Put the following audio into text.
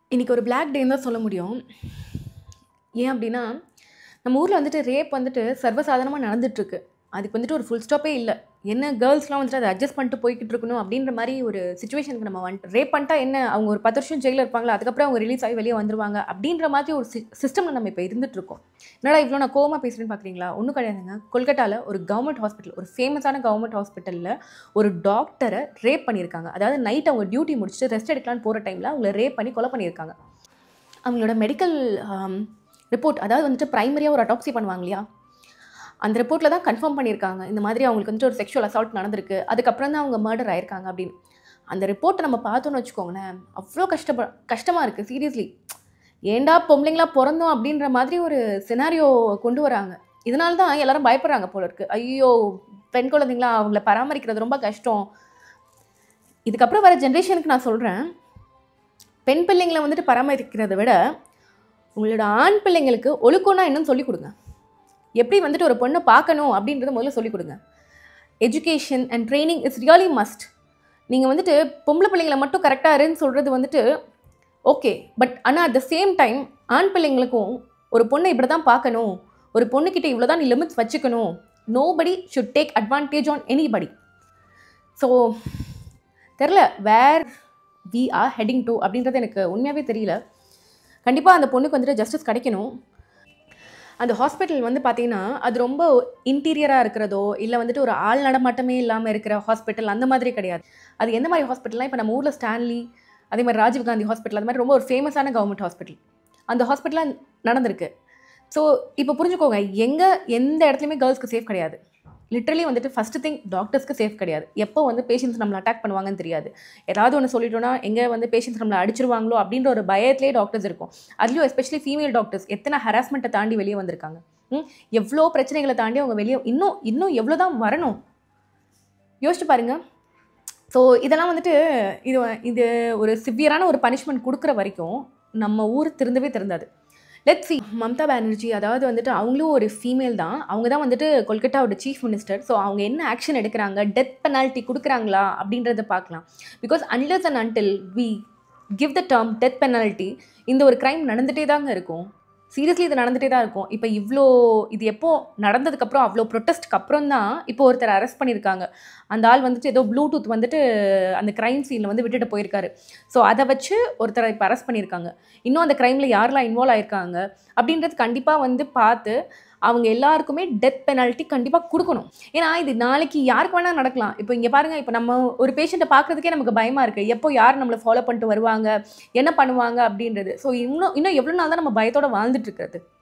இன்றைக்கி ஒரு பிளாக் டேன்னு தான் சொல்ல முடியும் ஏன் அப்படின்னா நம்ம ஊரில் வந்துட்டு ரேப் வந்துட்டு சர்வசாதாரணமாக நடந்துட்டுருக்கு அதுக்கு வந்துட்டு ஒரு ஃபுல் ஸ்டாப்பே இல்லை என்ன கேர்ள்ஸ்லாம் வந்துட்டு அதை அட்ஜஸ்ட் பண்ணிட்டு போய்கிட்டு இருக்கணும் அப்படின்ற மாதிரி ஒரு சுச்சுவேஷனுக்கு நம்ம வந்துட்டு ரேப் பண்ணிட்டா என்ன அவங்க ஒரு பத்து வருஷம் ஜெயிலில் இருப்பாங்களா அதுக்கப்புறம் அவங்க ரிலீஸ் ஆகி வெளியே வந்துருவாங்க அப்படின்ற மாதிரி ஒரு சிஸ்டமில் நம்ம இப்போ இருந்துட்டு இருக்கோம் என்னடா இவ்வளோ நான் கோவமாக பேசுகிறேன்னு பார்க்குறீங்களா ஒன்றும் கிடையாதுங்க கொல்கட்டாவில் ஒரு கவர்மெண்ட் ஹாஸ்பிட்டல் ஒரு ஃபேமஸான கவர்மெண்ட் ஹாஸ்பிட்டலில் ஒரு டாக்டரை ரேப் பண்ணியிருக்காங்க அதாவது நைட் அவங்க டியூட்டி முடிச்சுட்டு ரெஸ்ட் எடுக்கலான்னு போகிற டைமில் அவங்கள ரேப் பண்ணி கொலை பண்ணியிருக்காங்க அவங்களோட மெடிக்கல் ரிப்போர்ட் அதாவது வந்துட்டு ப்ரைமரியாக ஒரு அட்டாப்சி பண்ணுவாங்க இல்லையா அந்த ரிப்போர்ட்டில் தான் கன்ஃபார்ம் பண்ணியிருக்காங்க இந்த மாதிரி அவங்களுக்கு வந்துட்டு ஒரு செக்ஷுவல் அசால்ட் நடந்திருக்கு அதுக்கப்புறம் தான் அவங்க மர்டர் ஆயிருக்காங்க அப்படின்னு அந்த ரிப்போர்ட்டை நம்ம பார்த்தோன்னு வச்சுக்கோங்களேன் அவ்வளோ கஷ்டப்ப கஷ்டமாக இருக்குது சீரியஸ்லி ஏண்டா பொம்பளைங்களா பிறந்தோம் அப்படின்ற மாதிரி ஒரு சினாரியோ கொண்டு வராங்க இதனால தான் எல்லாரும் பயப்படுறாங்க போல இருக்குது ஐயோ பெண் குழந்தைங்களா அவங்கள பராமரிக்கிறது ரொம்ப கஷ்டம் இதுக்கப்புறம் வர ஜென்ரேஷனுக்கு நான் சொல்கிறேன் பெண் பிள்ளைங்களை வந்துட்டு பராமரிக்கிறதை விட உங்களோட ஆண் பிள்ளைங்களுக்கு ஒழுக்கம்னா என்னன்னு சொல்லிக் கொடுங்க எப்படி வந்துட்டு ஒரு பொண்ணை பார்க்கணும் அப்படின்றத முதல்ல சொல்லிக் கொடுங்க education and training is really must நீங்கள் வந்துட்டு பொம்பளை பிள்ளைங்களை மட்டும் கரெக்டாக இருன்னு சொல்கிறது வந்துட்டு ஓகே பட் ஆனால் அட் த சேம் டைம் ஆண் பிள்ளைங்களுக்கும் ஒரு பொண்ணை இப்படி தான் பார்க்கணும் ஒரு பொண்ணுக்கிட்ட இவ்வளோ தான் நீ லிமிட்ஸ் வச்சுக்கணும் nobody should take advantage on anybody so தெரில where we are heading to அப்படின்றது எனக்கு உண்மையாகவே தெரியல கண்டிப்பாக அந்த பொண்ணுக்கு வந்துட்டு ஜஸ்டிஸ் கிடைக்கணும் அந்த ஹாஸ்பிட்டல் வந்து பார்த்தீங்கன்னா அது ரொம்ப இன்டீரியராக இருக்கிறதோ இல்லை வந்துட்டு ஒரு ஆள் நடமாட்டமே இல்லாமல் இருக்கிற ஹாஸ்பிட்டல் அந்த மாதிரி கிடையாது அது எந்த மாதிரி ஹாஸ்பிட்டல்லாம் இப்போ நம்ம ஊரில் ஸ்டான்லி அதே மாதிரி ராஜீவ்காந்தி ஹாஸ்பிட்டல் அது மாதிரி ரொம்ப ஒரு ஃபேமஸான கவர்மெண்ட் ஹாஸ்பிட்டல் அந்த ஹாஸ்பிட்டலாக நடந்திருக்கு ஸோ இப்போ புரிஞ்சுக்கோங்க எங்கே எந்த இடத்துலையுமே கேர்ள்ஸ்க்கு சேஃப் கிடையாது லிட்ரலி வந்துட்டு ஃபஸ்ட்டு திங் டாக்டர்ஸ்க்கு சேஃப் கிடையாது எப்போ வந்து பேஷண்ட்ஸ் நம்மளை அட்டாக் பண்ணுவாங்கன்னு தெரியாது ஏதாவது ஒன்று சொல்லிட்டோன்னா எங்கே வந்து பேஷண்ட்ஸ் நம்மளை அடிச்சிருவாங்களோ அப்படின்ற ஒரு பயத்திலே டாக்டர்ஸ் இருக்கும் அதுலேயும் எஸ்பெஷலி ஃபீமேல் டாக்டர்ஸ் எத்தனை ஹராஸ்மெண்ட்டை தாண்டி வெளியே வந்திருக்காங்க ம் எவ்வளோ பிரச்சனைகளை தாண்டி அவங்க வெளியே இன்னும் இன்னும் எவ்வளோ தான் வரணும் யோசிச்சு பாருங்க ஸோ இதெல்லாம் வந்துட்டு இது இது ஒரு சிவியரான ஒரு பனிஷ்மெண்ட் கொடுக்குற வரைக்கும் நம்ம ஊர் திருந்தவே திருந்தாது லெட் சி மம்தா பானர்ஜி அதாவது வந்துட்டு அவங்களும் ஒரு ஃபீமேல் தான் அவங்க தான் வந்துட்டு கொல்கட்டாவோட சீஃப் மினிஸ்டர் ஸோ அவங்க என்ன ஆக்ஷன் எடுக்கிறாங்க டெத் பெனால்ட்டி கொடுக்குறாங்களா அப்படின்றத பார்க்கலாம் because unless and until we give the term death penalty இந்த ஒரு க்ரைம் நடந்துகிட்டே தாங்க இருக்கும் சீரியஸ்லி இது நடந்துகிட்டே தான் இருக்கும் இப்போ இவ்வளோ இது எப்போ நடந்ததுக்கப்புறம் அவ்வளோ ப்ரொட்டஸ்ட்க்கு அப்புறம் தான் இப்போ ஒருத்தர் அரெஸ்ட் பண்ணியிருக்காங்க அந்த ஆள் வந்துட்டு ஏதோ ப்ளூடூத் வந்துட்டு அந்த க்ரைம் சீனில் வந்து விட்டுட்டு போயிருக்காரு ஸோ அதை வச்சு ஒருத்தரை இப்போ அரெஸ்ட் பண்ணியிருக்காங்க இன்னும் அந்த க்ரைமில் யாரெல்லாம் இன்வால்வ் ஆயிருக்காங்க அப்படின்றது கண்டிப்பாக வந்து பார்த்து அவங்க எல்லாருக்குமே டெத் பெனால்ட்டி கண்டிப்பாக கொடுக்கணும் ஏன்னா இது நாளைக்கு யாருக்கு வேணால் நடக்கலாம் இப்போ இங்கே பாருங்கள் இப்போ நம்ம ஒரு பேஷண்ட்டை பார்க்குறதுக்கே நமக்கு பயமாக இருக்குது எப்போ யார் நம்மளை ஃபாலோ பண்ணிட்டு வருவாங்க என்ன பண்ணுவாங்க அப்படின்றது ஸோ இன்னும் இன்னும் எவ்வளோ நாள் தான் நம்ம பயத்தோட வாழ்ந்துட்டு இருக்கிறது